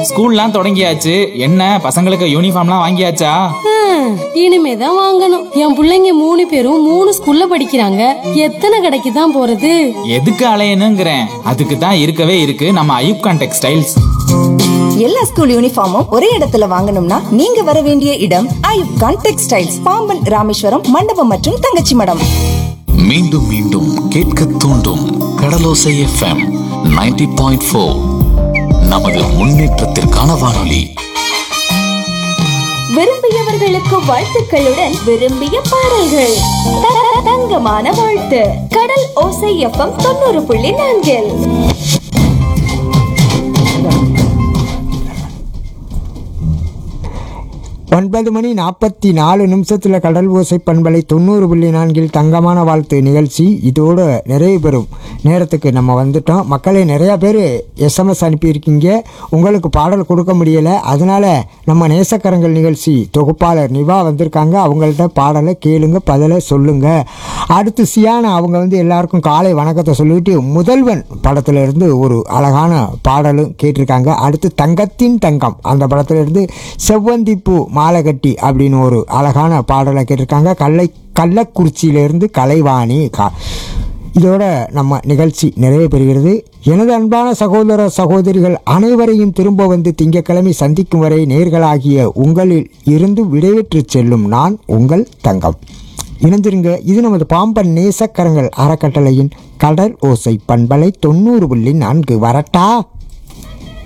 ஸ்கூல்லாம் தொடங்கியாச்சு என்ன பசங்களுக்கு யூனிஃபார்ம்லாம் வாங்கியாச்சா ஹம், இனிமேதான் வாங்கணும் என் புள்ளைங்க மூணு பேரும் மூணு ஸ்கூல்ல படிக்கிறாங்க எத்தனை கடைக்கு தான் போறது எதுக்கு அலையணுங்கிறேன் அதுக்கு தான் இருக்கவே இருக்கு நம்ம ஐயூப்கான் டெக்ஸ்டைல்ஸ் எல்லா ஸ்கூல் யூனிஃபார்மும் ஒரே இடத்துல வாங்கணும்னா நீங்க வர வேண்டிய இடம் ஐயூப் கான் டெக்ஸ்டைல்ஸ் பாம்பன் ராமேஸ்வரம் மண்டபம் மற்றும் தங்கச்சி மடம் மீண்டும் மீண்டும் கேட்க தூண்டும் கடலோசை எஃப்எம் 90.4 பாயிண்ட் ஃபோர் நமது முன்னேற்றத்திற்கான வானொலி விரும்பியவர்களுக்கு வாழ்த்துக்களுடன் விரும்பிய பாடல்கள் த- தங்கமான வாழ்த்து கடல் ஓசை எஃப்எம் தொண்ணூறு புள்ளி நான்கில் ஒன்பது மணி நாற்பத்தி நாலு நிமிஷத்தில் கடல் ஓசை பண்பலை தொண்ணூறு புள்ளி நான்கில் தங்கமான வாழ்த்து நிகழ்ச்சி இதோடு நிறைவு பெறும் நேரத்துக்கு நம்ம வந்துட்டோம் மக்களே நிறையா பேர் எஸ்எம்எஸ் அனுப்பியிருக்கீங்க உங்களுக்கு பாடல் கொடுக்க முடியலை அதனால் நம்ம நேசக்கரங்கள் நிகழ்ச்சி தொகுப்பாளர் நிவா வந்திருக்காங்க அவங்கள்ட்ட பாடலை கேளுங்க பதிலை சொல்லுங்கள் அடுத்து சியானா அவங்க வந்து எல்லாருக்கும் காலை வணக்கத்தை சொல்லிட்டு முதல்வன் படத்துல இருந்து ஒரு அழகான பாடலும் கேட்டிருக்காங்க அடுத்து தங்கத்தின் தங்கம் அந்த படத்துல இருந்து செவ்வந்திப்பூ மாலை கட்டி அப்படின்னு ஒரு அழகான பாடலை கேட்டிருக்காங்க கல்லை கள்ளக்குறிச்சியிலிருந்து கலைவாணி கா இதோட நம்ம நிகழ்ச்சி நிறைவு பெறுகிறது எனது அன்பான சகோதர சகோதரிகள் அனைவரையும் திரும்ப வந்து திங்கட்கிழமை சந்திக்கும் வரை நேர்களாகிய உங்களில் இருந்து விடைபெற்று செல்லும் நான் உங்கள் தங்கம் இணைஞ்சிருங்க இது நமது பாம்பன் நேசக்கரங்கள் அறக்கட்டளையின் கடல் ஓசை பண்பலை தொண்ணூறு புள்ளி நான்கு வரட்டா